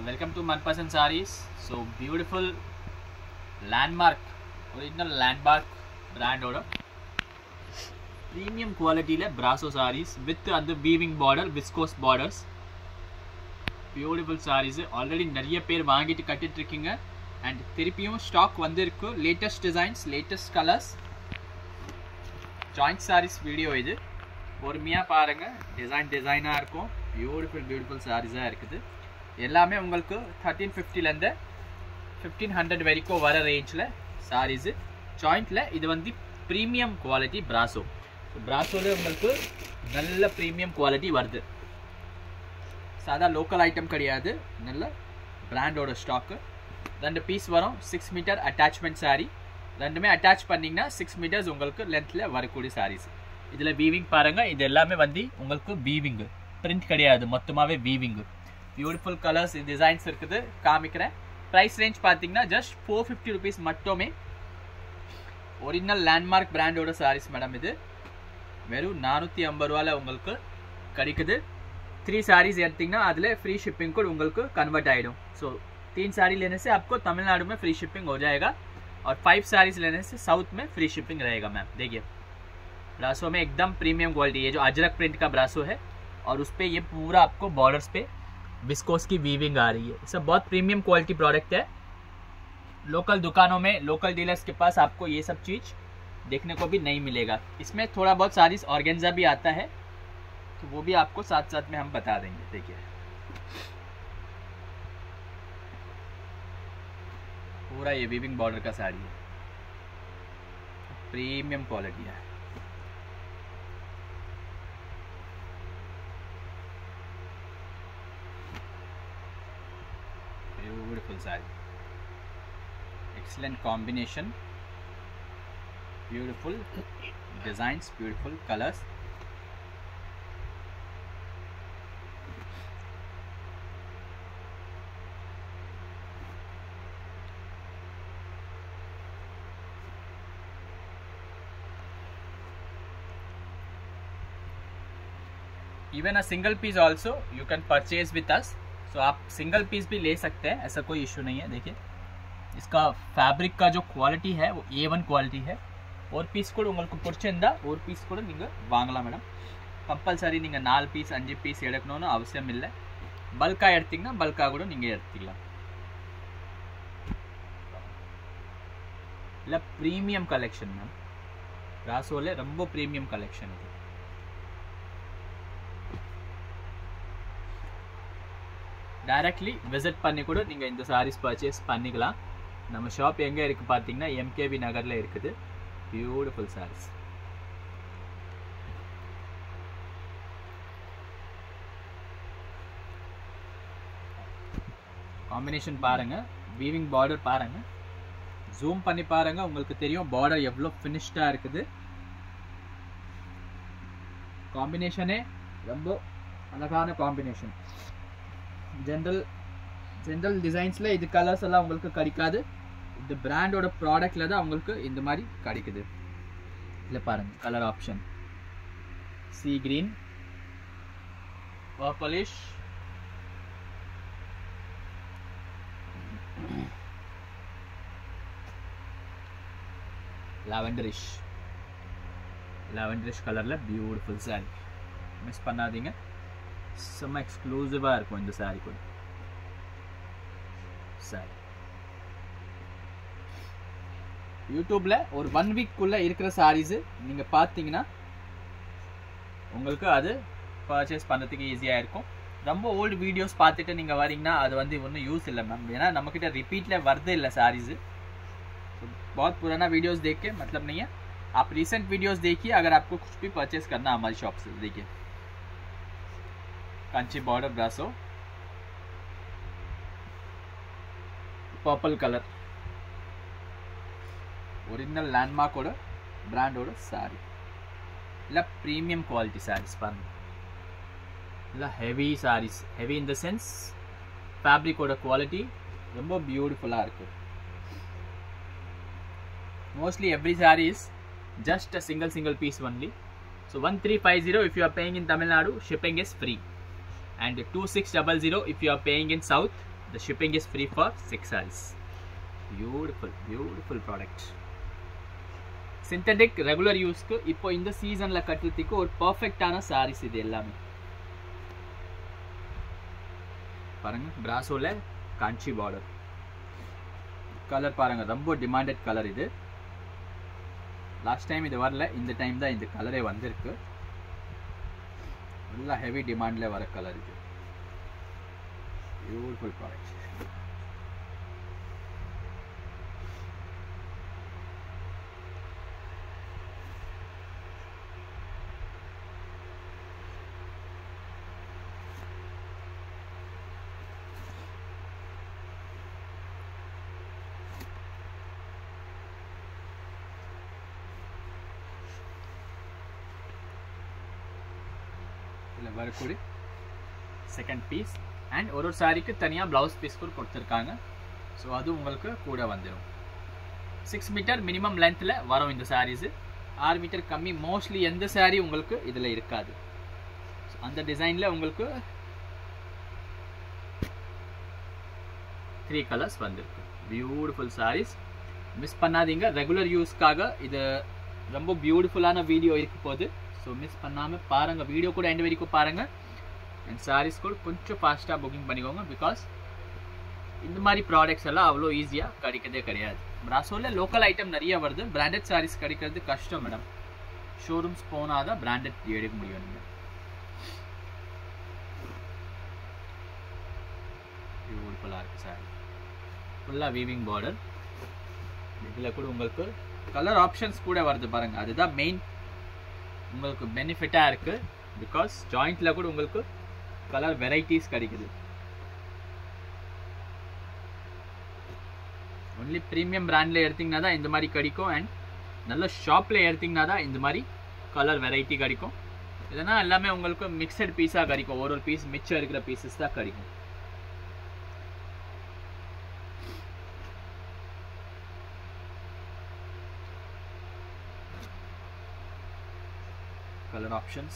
welcome to Manpasan Sarees. So beautiful landmark, original landmark brand premium quality le brasso sarees with அந்த weaving border, viscose borders. Beautiful sarees already நிறைய பேர் வாங்கிட்டு கட்டிட்டு இருக்கீங்க and திருப்பியும் stock வந்திருக்கு latest designs latest colours joint sarees video இது பொறுமையாக பாருங்கள் டிசைன் டிசைனாக இருக்கும் பியூட்டிஃபுல் பியூட்டிஃபுல் சாரீஸாக இருக்குது எல்லாமே உங்களுக்கு தேர்ட்டீன் ஃபிஃப்டிலேருந்து ஃபிஃப்டீன் ஹண்ட்ரட் வரைக்கும் வர ரேஞ்சில் சாரீஸு ஜாயிண்ட்டில் இது வந்து ப்ரீமியம் குவாலிட்டி பிராசோ பிராசோவில் உங்களுக்கு நல்ல ப்ரீமியம் குவாலிட்டி வருது சாதா லோக்கல் ஐட்டம் கிடையாது நல்ல பிராண்டோட ஸ்டாக்கு ரெண்டு பீஸ் வரும் சிக்ஸ் மீட்டர் அட்டாச்மெண்ட் சாரீ ரெண்டுமே அட்டாச் பண்ணிங்கன்னா சிக்ஸ் மீட்டர்ஸ் உங்களுக்கு லென்த்தில் வரக்கூடிய சாரீஸ் இதில் வீவிங் பாருங்கள் இது எல்லாமே வந்து உங்களுக்கு வீவிங்கு பிரிண்ட் கிடையாது மொத்தமாகவே வீவிங்கு பியூட்டிஃபுல் கலர்ஸ் டிசைன்ஸ் இருக்குது காமிக்கிறேன் ப்ரைஸ் ரேஞ்ச் பார்த்தீங்கன்னா ஜஸ்ட் ஃபோர் ஃபிஃப்டி ருபீஸ் மட்டுமே ஒரிஜினல் லேண்ட்மார்க் பிராண்டோட சாரீஸ் மேடம் இது வெறும் நானூற்றி ஐம்பது ரூபாவில் உங்களுக்கு கிடைக்குது थ्री साड़ीज எடுத்தீங்கன்னா அதில் फ्री शिपिंग कोड உங்களுக்கு कन्वर्ट आइडो सो तीन साड़ी लेने से आपको तमिलनाडु में फ्री शिपिंग हो जाएगा और फाइव साड़ीज लेने से साउथ में फ्री शिपिंग रहेगा मैम देखिए ब्रासो में एकदम प्रीमियम क्वालिटी है जो अजरक प्रिंट का ब्रासो है और उस पर ये पूरा आपको बॉर्डर्स पे विस्कोस की वीविंग आ रही है सब बहुत प्रीमियम क्वालिटी प्रोडक्ट है लोकल दुकानों में लोकल डीलर्स के पास आपको ये सब चीज़ देखने को भी नहीं मिलेगा इसमें थोड़ा बहुत सारीज ऑर्गेन्जा भी आता है तो वो भी आपको साथ साथ में हम बता देंगे देखिए पूरा ये वीविंग बॉर्डर का साड़ी है प्रीमियम क्वालिटी है beautiful saree excellent combination beautiful designs beautiful colors even a single piece also you can purchase with us so आप सिंगल पीस भी ले सकते हैं ऐसा कोई इशू नहीं है देखिए इसका फैब्रिक का जो क्वालिटी है वो ए वन क्वालिटी है ஒரு பீஸ் கூட உங்களுக்கு பிடிச்சிருந்தா ஒரு பீஸ் கூட நீங்கள் வாங்கலாம் மேடம் கம்பல்சரி நீங்கள் நாலு பீஸ் அஞ்சு பீஸ் எடுக்கணும்னு அவசியம் இல்லை பல்காக எடுத்தீங்கன்னா பல்காக கூட நீங்கள் எடுத்துக்கலாம் இல்லை ப்ரீமியம் கலெக்ஷன் மேம் ராசோவில் ரொம்ப ப்ரீமியம் கலெக்ஷன் இது டைரக்ட்லி விசிட் பண்ணி கூட நீங்கள் இந்த சாரீஸ் பர்ச்சேஸ் பண்ணிக்கலாம் நம்ம ஷாப் எங்கே இருக்குது பார்த்தீங்கன்னா எம்கேபி நகரில் இருக்குது பியூட்டிஃபுல் சாரீஸ் காம்பினேஷன் பாருங்கள் வீவிங் பார்டர் பாருங்கள் ஜூம் பண்ணி பாருங்கள் உங்களுக்கு தெரியும் பார்டர் எவ்வளோ ஃபினிஷ்டாக இருக்குது காம்பினேஷனே ரொம்ப அழகான காம்பினேஷன் ஜென்ரல் ஜென்ரல் டிசைன்ஸில் இது கலர்ஸ் எல்லாம் உங்களுக்கு கிடைக்காது இந்த பிராண்டோட ப்ராடக்டில் தான் உங்களுக்கு இந்த மாதிரி கிடைக்குது இதில் பாருங்கள் colour option sea green purplish lavenderish lavenderish கலரில் பியூட்டிஃபுல் சாரி மிஸ் பண்ணாதீங்க செம்ம எக்ஸ்க்ளூசிவாக இருக்கும் இந்த சாரி கூட சாரி யூடியூப்பில் ஒரு ஒன் வீக்குள்ளே இருக்கிற சாரீஸு நீங்கள் பார்த்தீங்கன்னா உங்களுக்கு அது பர்ச்சேஸ் பண்ணுறதுக்கு ஈஸியாக இருக்கும் ரொம்ப ஓல்டு வீடியோஸ் பார்த்துட்டு நீங்கள் வரீங்கன்னா அது வந்து ஒன்றும் யூஸ் இல்லை मैम ஏன்னா நம்மக்கிட்ட रिपीट वर्दे இல்லை सारीज तो बहुत पुराना वीडियोस देख के मतलब नहीं है आप रिसेंट वीडियोस देखिए अगर आपको कुछ भी परचेस करना हमारी शॉप से देखिए Kanchi border brasso purple colour original லேண்ட்மார்க்கோட பிராண்டோட சாரி இல்லை ப்ரீமியம் குவாலிட்டி சாரீஸ் பாருங்கள் இல்லை heavy sarees heavy in the sense ஃபேப்ரிக்கோட குவாலிட்டி ரொம்ப பியூட்டிஃபுல்லாக இருக்குது mostly every saree is just a single single piece only so one three five zero if you are paying in Tamil Nadu shipping is free and two six double zero if you are paying in south the shipping is free for six sarees beautiful beautiful product synthetic regular யூஸ்க்கு இப்போ இந்த சீசனில் கட்டுறதுக்கு ஒரு பர்ஃபெக்டான சாரீஸ் இது எல்லாமே பாருங்க பிராசோல காஞ்சி பார்டர் கலர் பாருங்க ரொம்ப டிமாண்டட் கலர் இது லாஸ்ட் டைம் இது வரல இந்த டைம் தான் இந்த கலரே வந்திருக்கு நல்லா ஹெவி டிமாண்டில் வர கலர் இது பியூட்டிஃபுல் ப்ராடக்ட் இதில் வரக்கூடிய செகண்ட் பீஸ் அண்ட் ஒரு ஒரு சாரிக்கு தனியாக ப்ளவுஸ் பீஸ் கூட கொடுத்துருக்காங்க ஸோ அது உங்களுக்கு கூட வந்துடும் சிக்ஸ் மீட்டர் மினிமம் லென்த்தில் வரும் இந்த சாரீஸு ஆறு மீட்டர் கம்மி மோஸ்ட்லி எந்த சாரீ உங்களுக்கு இதில் இருக்காது So, அந்த டிசைனில் உங்களுக்கு த்ரீ கலர்ஸ் வந்திருக்கு பியூட்டிஃபுல் சாரீஸ் மிஸ் பண்ணாதீங்க ரெகுலர் யூஸ்க்காக இது ரொம்ப பியூட்டிஃபுல்லான வீடியோ இருக்க போது ஸோ மிஸ் பண்ணாமல் பாருங்கள் வீடியோ கூட எண்ட் வரைக்கும் பாருங்கள் அண்ட் சாரீஸ் கூட கொஞ்சம் ஃபாஸ்ட்டாக புக்கிங் பண்ணிக்கோங்க பிகாஸ் இந்த மாதிரி ப்ராடக்ட்ஸ் எல்லாம் அவ்வளோ ஈஸியாக கிடைக்கிறதே கிடையாது பிராசோவில் லோக்கல் ஐட்டம் நிறைய வருது பிராண்டட் சாரீஸ் கிடைக்கிறது கஷ்டம் மேடம் ஷோரூம்ஸ் போனால் தான் பிராண்டட் எடுக்க முடியும் நீங்கள் பியூட்டிஃபுல்லாக இருக்குது சாரி ஃபுல்லாக வீவிங் பார்டர் இதில் கூட உங்களுக்கு கலர் ஆப்ஷன்ஸ் கூட வருது பாருங்கள் அதுதான் மெயின் உங்களுக்கு பெனிஃபிட்டாக இருக்குது பிகாஸ் ஜாயிண்ட்டில் கூட உங்களுக்கு கலர் வெரைட்டிஸ் கிடைக்குது ஒன்லி ப்ரீமியம் பிராண்டில் எடுத்திங்கன்னா தான் இந்த மாதிரி கிடைக்கும் அண்ட் நல்ல ஷாப்பில் எடுத்திங்கன்னா தான் இந்த மாதிரி கலர் வெரைட்டி கிடைக்கும் இல்லைனா எல்லாமே உங்களுக்கு மிக்சட் பீஸாக கிடைக்கும் ஒரு ஒரு பீஸ் மிச்சம் இருக்கிற பீசஸ் தான் கிடைக்கும் color options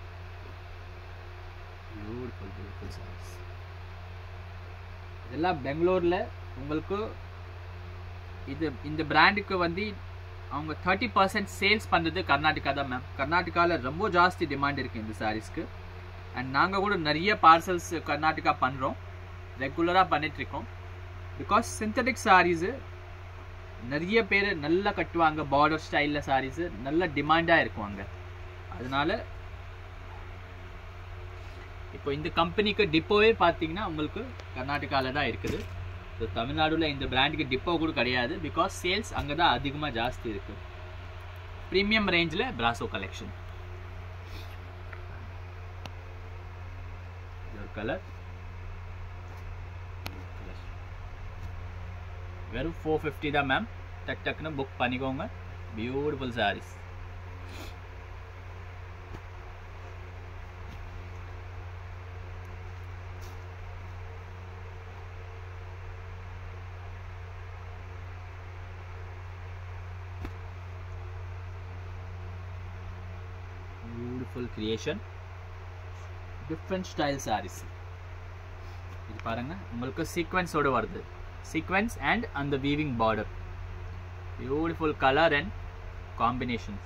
beautiful beautiful sarees இதெல்லாம் பெங்களூரில் உங்களுக்கு இது இந்த பிராண்டுக்கு வந்து அவங்க தேர்ட்டி பர்சன்ட் சேல்ஸ் பண்ணுறது கர்நாடகா தான் மேம் கர்நாடகாவில் ரொம்ப ஜாஸ்தி டிமாண்ட் இருக்குது இந்த சாரீஸ்க்கு அண்ட் நாங்கள் கூட நிறைய பார்சல்ஸ் கர்நாடகா பண்ணுறோம் ரெகுலராக பண்ணிகிட்ருக்கோம் பிகாஸ் சிந்தட்டிக் சாரீஸு நிறைய பேர் நல்லா கட்டுவாங்க பார்டர் ஸ்டைலில் சாரீஸு நல்ல டிமாண்டாக இருக்கும் அங்கே அதனால இப்போ இந்த கம்பெனிக்கு டிப்போவே பார்த்தீங்கன்னா உங்களுக்கு கர்நாடகாவில் தான் இருக்குது ஸோ தமிழ்நாடுல இந்த பிராண்டுக்கு டிப்போ கூட கிடையாது பிகாஸ் சேல்ஸ் அங்கே தான் அதிகமாக ஜாஸ்தி இருக்கு ப்ரீமியம் ரேஞ்சில் பிராசோ கலெக்ஷன் கலர் வெறும் ஃபோர் ஃபிஃப்டி தான் மேம் டக் டக்குன்னு புக் பண்ணிக்கோங்க beautiful sarees beautiful creation different style sarees இது பாருங்க உங்களுக்கு சீக்வன்ஸோட வருது சீக்வன்ஸ் அண்ட் அந்த weaving border beautiful colour and combinations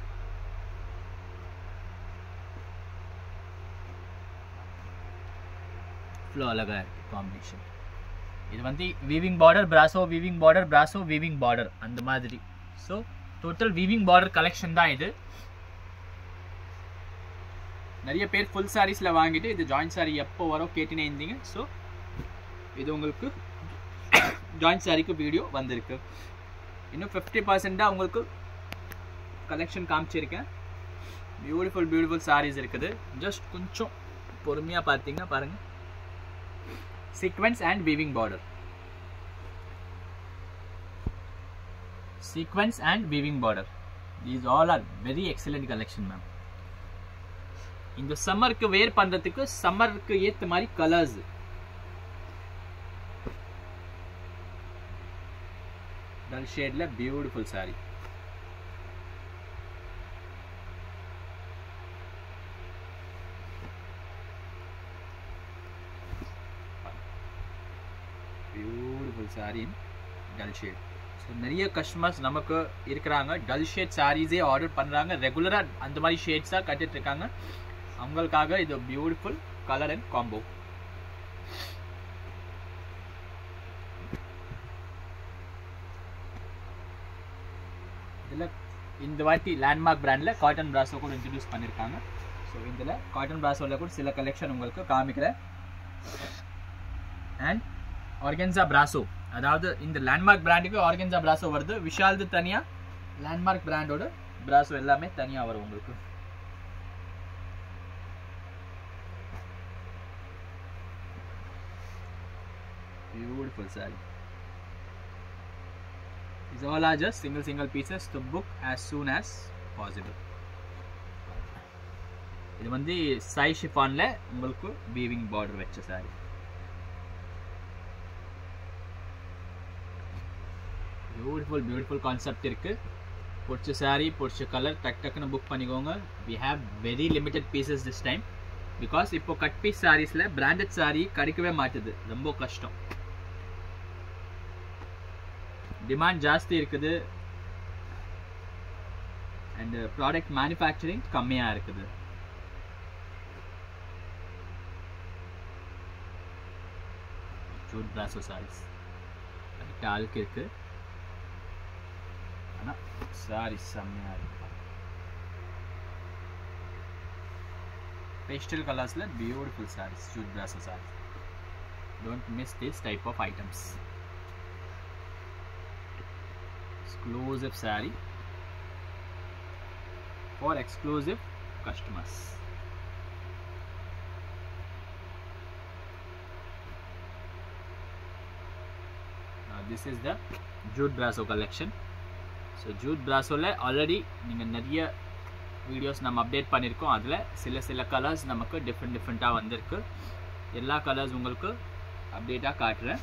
இவ்வளோ அழகாக இருக்கு காம்பினேஷன் இது வந்து weaving border brasso weaving border brasso weaving border அந்த மாதிரி so total weaving border collection தான் இது நிறைய பேர் ஃபுல் சாரீஸில் வாங்கிட்டு இது ஜாயின்ட் சாரி எப்போ வரும் கேட்டுனே இருந்தீங்க ஸோ இது உங்களுக்கு ஜாயின்ட் சாரிக்கு வீடியோ வந்திருக்கு இன்னும் ஃபிஃப்டி பர்சென்ட்டாக உங்களுக்கு கலெக்ஷன் காமிச்சிருக்கேன் பியூட்டிஃபுல் பியூட்டிஃபுல் சாரீஸ் இருக்குது ஜஸ்ட் கொஞ்சம் பொறுமையாக பார்த்தீங்கன்னா பாருங்கள் sequence and weaving border sequence and weaving border these all are very excellent collection ma'am இந்த சம்மருக்கு வேர் பண்றதுக்கு சம்மருக்கு ஏத்த மாதிரி கலர்ஸ் டல் ஷேட்ல beautiful saree beautiful saree in dull shade so நிறைய கஸ்டமர்ஸ் நமக்கு இருக்கிறாங்க டல் ஷேட் சாரீஸே ஆர்டர் பண்ணுறாங்க ரெகுலராக அந்த மாதிரி ஷேட்ஸாக கட்டிட்டு இருக்காங்க அவங்களுக்காக இது பியூட்டிஃபுல் கலர் அண்ட் காம்போ இதில் இந்த வாட்டி லேண்ட்மார்க் பிராண்டில் காட்டன் பிராஸோ கூட இன்ட்ரடியூஸ் பண்ணியிருக்காங்க ஸோ இதில் காட்டன் பிராஸோவில் கூட சில கலெக்ஷன் உங்களுக்கு காமிக்கிறேன் அண்ட் ஆர்கென்சா பிராசோ அதாவது இந்த லேண்ட்மார்க் பிராண்டுக்கு ஆர்கென்சா பிராசோ வருது விஷால்து தனியாக லேண்ட்மார்க் பிராண்டோட பிராசோ எல்லாமே தனியாக வரும் உங்களுக்கு beautiful saree These all are just single single pieces to book as soon as possible. இது வந்து சாய் ஷிஃபான்ல உங்களுக்கு வீவிங் பார்டர் வச்ச சாரி பியூட்டிஃபுல் பியூட்டிஃபுல் கான்செப்ட் இருக்கு பிடிச்ச சாரி பிடிச்ச கலர் டக் டக்குன்னு புக் பண்ணிக்கோங்க we have very limited pieces this time because இப்போ கட் பீஸ் சாரீஸில் பிராண்டட் சாரி கிடைக்கவே மாட்டுது ரொம்ப கஷ்டம் டிமாண்ட் ஜாஸ்தி இருக்குது அண்ட் ப்ராடக்ட் மேனுஃபேக்சரிங் கம்மியாக இருக்குது ஜூட் பிராசோ சாரீஸ் கரெக்டாக ஆளுக்கு இருக்கு ஆனால் சாரி செம்மையாக இருக்கு பேஸ்டல் கலர்ஸில் beautiful sarees jute brasso sarees don't miss this type of items exclusive saree for exclusive customers. Now this is the jute brasso collection. So jute பிராஸோவில் ஆல்ரெடி நீங்கள் நிறைய வீடியோஸ் நம்ம அப்டேட் பண்ணியிருக்கோம் அதில் சில சில கலர்ஸ் நமக்கு டிஃப்ரெண்ட் டிஃப்ரெண்ட்டாக வந்திருக்கு எல்லா கலர்ஸ் உங்களுக்கு அப்டேட்டாக காட்டுறேன்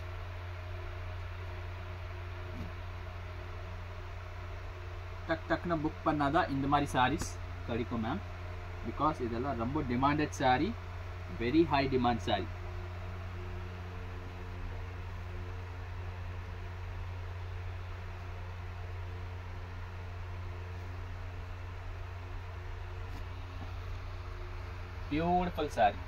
டக் டக்குன்னு புக் பண்ணாதான் இந்த மாதிரி சாரீஸ் கிடைக்கும் மேம் பிகாஸ் இதெல்லாம் ரொம்ப demanded saree very high demand saree beautiful saree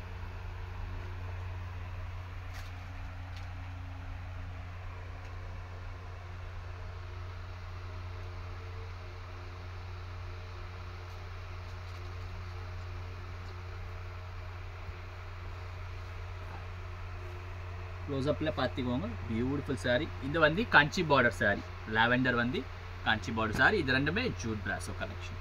க்ளோஸ்அப்பில் பார்த்துக்கோங்க பியூட்டிஃபுல் சாரீ இது வந்து காஞ்சி பார்டர் சாரீ லாவெண்டர் வந்து காஞ்சி பார்டர் சாரீ இது ரெண்டுமே jute brasso collection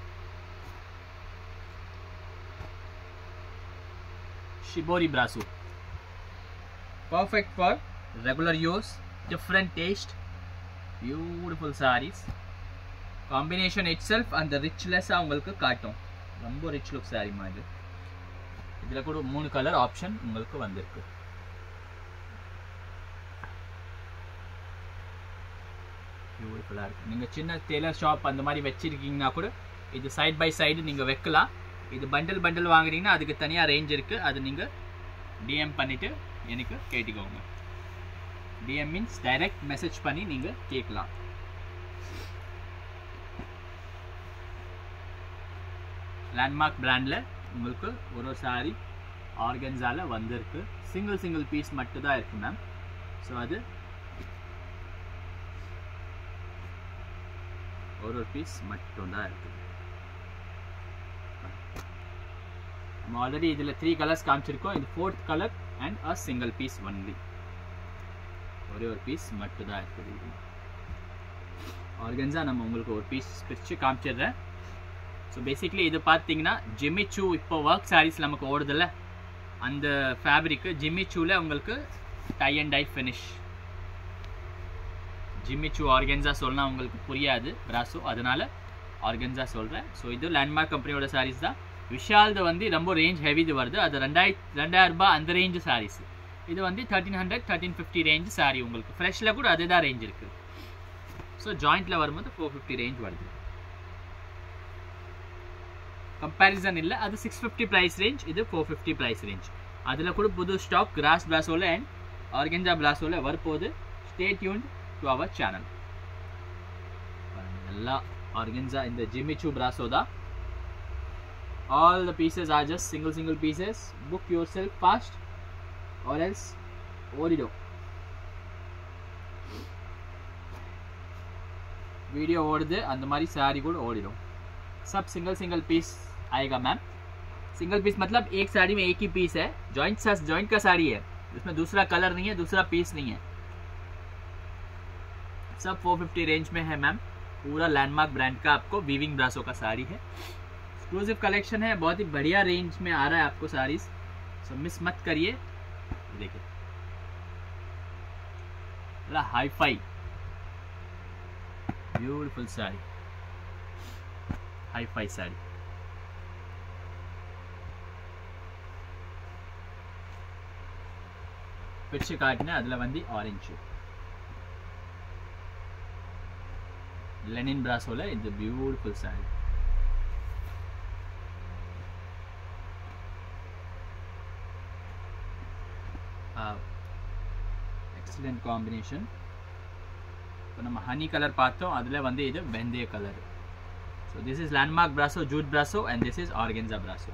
shibori brasso perfect for regular use different taste beautiful sarees combination itself அந்த ரிச்லெஸ்ஸாக உங்களுக்கு காட்டும் ரொம்ப ரிச் லுக் சாரீ மாதிரி இதில் கூட மூணு கலர் ஆப்ஷன் உங்களுக்கு வந்திருக்கு பியூட்டிஃபுல்லாக இருக்குது நீங்கள் சின்ன டெய்லர் ஷாப் அந்த மாதிரி வச்சுருக்கீங்கன்னா கூட இது சைட் பை சைடு நீங்கள் வைக்கலாம் இது பண்டில் பண்டில் வாங்குறீங்கன்னா அதுக்கு தனியாக ரேஞ்ச் இருக்குது அது நீங்கள் டிஎம் பண்ணிவிட்டு எனக்கு கேட்டுக்கோங்க டிஎம் மீன்ஸ் டைரக்ட் மெசேஜ் பண்ணி நீங்கள் கேட்கலாம் லேண்ட்மார்க் பிராண்டில் உங்களுக்கு ஒரு சாரி ஆர்கன்ஸால் வந்திருக்கு சிங்கிள் சிங்கிள் பீஸ் மட்டும் தான் இருக்குது மேம் ஸோ அது ஒரு ஒரு பீஸ் மட்டும்தான் இருக்குது நம்ம ஆல்ரெடி இதில் த்ரீ கலர்ஸ் காமிச்சிருக்கோம் இது fourth colour and a single piece only ஒரே ஒரு பீஸ் மட்டும்தான் இருக்குது இது ஆர்கன்ஸாக நம்ம உங்களுக்கு ஒரு பீஸ் பிரித்து காமிச்சிடுறேன் ஸோ பேசிக்லி இது பார்த்தீங்கன்னா ஜிமிச்சூ இப்போ ஒர்க் சாரீஸ் நமக்கு ஓடுதில்ல அந்த ஃபேப்ரிக்கு ஜிமிச்சூவில் உங்களுக்கு tie and dye finish Jimmy Choo organza சொன்னால் உங்களுக்கு புரியாது பிராசோ அதனால ஆர்கென்ஸா சொல்கிறேன் ஸோ இது லேண்ட்மார்க் கம்பெனியோட சாரீஸ் தான் விஷால்து வந்து ரொம்ப ரேஞ்ச் ஹெவிது வருது அது ரெண்டாயிரத்தி ரெண்டாயிரம் ரூபாய் அந்த ரேஞ்சு சாரீஸ் இது வந்து thirteen hundred thirteen fifty range saree உங்களுக்கு ஃப்ரெஷ்ஷில் கூட அதே தான் ரேஞ்ச் இருக்குது ஸோ ஜாயிண்ட்டில் வரும்போது ஃபோர் ஃபிஃப்டி ரேஞ்ச் வருது கம்பேரிசன் இல்லை அது சிக்ஸ் ஃபிஃப்டி ப்ரைஸ் ரேஞ்ச் இது ஃபோர் ஃபிஃப்டி ப்ரைஸ் ரேஞ்ச் அதில் கூட புது ஸ்டாக் கிராஸ் பிராஸோவில் அண்ட் ஆர்கெஞ்சா பிளாஸோவில் வரப்போகுது stay tune to our channel எல்லா ஆர்கென்ஸா இந்த ஜிமிச்சு பிராசோ தான் all the pieces are just single single pieces book yourself fast or else ஓடிடும் வீடியோ ஓடுது அந்த மாதிரி साड़ी கூட ஓடிடும் सब सिंगल सिंगल पीस आएगा मैम सिंगल पीस मतलब एक साड़ी में एक ही पीस है जॉइंट जॉइंट का साड़ी है इसमें दूसरा कलर नहीं है दूसरा पीस नहीं है सब 450 रेंज में है मैम पूरा लैंडमार्क ब्रांड का आपको वीविंग ब्रासो का साड़ी है एक्सक्लूसिव कलेक्शन है बहुत ही बढ़िया रेंज में आ रहा है आपको साड़ीज सो मिस मत करिए देखिए hifi beautiful saree hifi saree பிடிச்சு காட்டினேன் அதில் வந்து ஆரஞ்சு லெனின் பிராசோவில் இந்த பியூட்டிஃபுல் சாரி எக்ஸலண்ட் காம்பினேஷன் இப்போ நம்ம ஹனி கலர் பார்த்தோம் அதில் வந்து இது வெந்தய colour so this is Landmark brasso jute brasso and this is organza brasso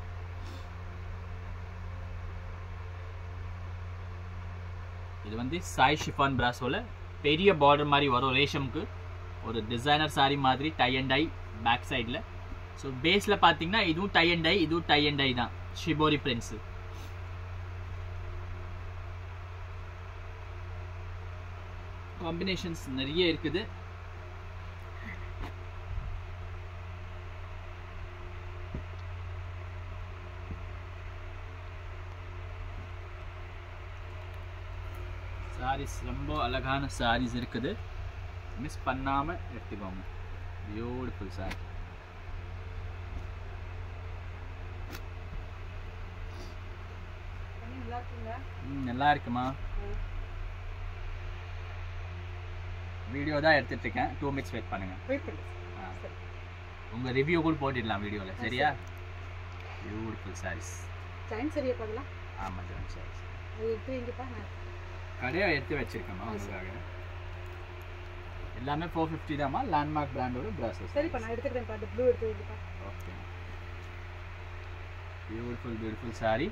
இது வந்து சாய் ஷிஃபான் பிராசோவில் பெரிய பார்டர் மாதிரி வரும் ரேஷம்க்கு ஒரு டிசைனர் சாரி மாதிரி டை அண்ட் டை பேக் சைடில் ஸோ பேஸில் பார்த்தீங்கன்னா இதுவும் டை அண்ட் டை இதுவும் டை அண்ட் டை தான் ஷிபோரி பிரிண்ட்ஸு காம்பினேஷன்ஸ் நிறைய இருக்குது சாரீஸ் ரொம்ப அழகான சாரீஸ் இருக்குது மிஸ் பண்ணாமல் எடுத்துக்கோங்க பியூட்டிஃபுல் சாரி ம் நல்லா இருக்குமா வீடியோ தான் எடுத்துட்டு இருக்கேன் டூ மினிட்ஸ் வெயிட் பண்ணுங்க ஆ. உங்க ரிவ்யூ கூட போட்டுடலாம் வீடியோல சரியா பியூட்டிஃபுல் சாரீஸ் சைன் சரியா பார்க்கலாம் ஆமாம் ஜான் சாரீஸ் அது எடுத்து வைங்கப்பா நான் கடையை எடுத்து வச்சிருக்கேம்மா உங்களுக்காக எல்லாமே ஃபோர் ஃபிஃப்டி தாம்மா லேண்ட்மார்க் பிராண்டோட ப்ராசஸ் சரிப்பா நான் எடுத்துக்கிறேன்ப்பா அந்த ப்ளூ எடுத்து வைங்கப்பா okay beautiful beautiful saree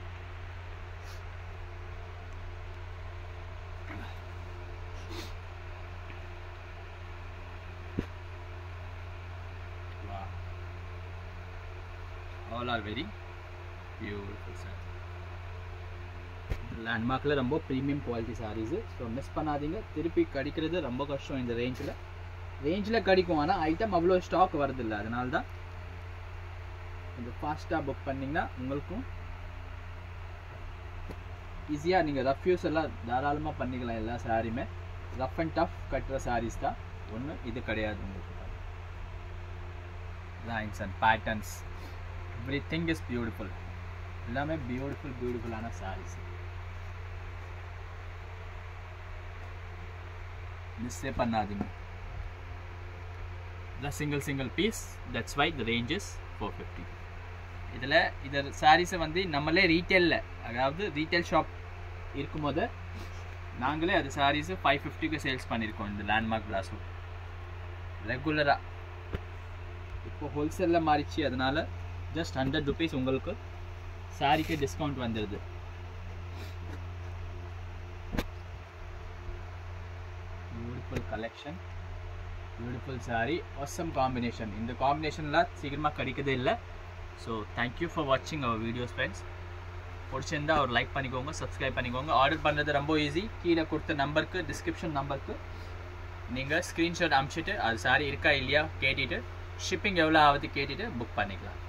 all are very beautiful saree லேண்ட்மார்க்கில் ரொம்ப premium quality sarees so miss பண்ணாதீங்க திருப்பி கிடைக்கிறது ரொம்ப கஷ்டம் இந்த ரேஞ்சில் ரேஞ்சில் கிடைக்கும் ஆனால் ஐட்டம் அவ்வளோ ஸ்டாக் வரதில்லை அதனால தான் கொஞ்சம் ஃபாஸ்ட்டாக புக் பண்ணிங்கன்னா உங்களுக்கும் ஈஸியாக நீங்கள் ரஃப் யூஸ் எல்லாம் தாராளமாக பண்ணிக்கலாம் எல்லா சாரியுமே ரஃப் அண்ட் டஃப் கட்டுற சாரீஸ் தான் ஒன்று இது கிடையாது உங்களுக்கு lines and patterns everything is beautiful எல்லாமே பியூட்டிஃபுல் பியூட்டிஃபுல்லான சாரீஸ் மிஸ்ஸே பண்ணாதீங்க the single single piece that's why the range is 450 இதில் இந்த சாரீஸை வந்து நம்மளே ரீட்டெயிலில் அதாவது ரீட்டைல் ஷாப் இருக்கும்போது நாங்களே அது சாரீஸு ஃபைவ் ஃபிஃப்டிக்கு சேல்ஸ் பண்ணியிருக்கோம் இந்த லேண்ட்மார்க் பிளாஸும் ரெகுலராக இப்போ ஹோல்சேலில் மாறிச்சு அதனால ஜஸ்ட் ஹண்ட்ரட் ருபீஸ் உங்களுக்கு சாரிக்கு டிஸ்கவுண்ட் வந்துடுது beautiful collection beautiful saree awesome combination இந்த காம்பினேஷன்லாம் சீக்கிரமாக கிடைக்கதே இல்லை ஸோ தேங்க்யூ ஃபார் வாட்சிங் அவர் வீடியோஸ் ஃப்ரெண்ட்ஸ் பிடிச்சிருந்தா ஒரு லைக் பண்ணிக்கோங்க சப்ஸ்கிரைப் பண்ணிக்கோங்க ஆர்டர் பண்ணுறது ரொம்ப ஈஸி கீழே கொடுத்த நம்பருக்கு டிஸ்கிரிப்ஷன் நம்பருக்கு நீங்கள் ஸ்க்ரீன்ஷாட் அனுப்பிச்சிட்டு அது சாரி இருக்கா இல்லையா கேட்டுட்டு ஷிப்பிங் எவ்வளோ ஆகுது கேட்டுட்டு புக் பண்ணிக்கலாம்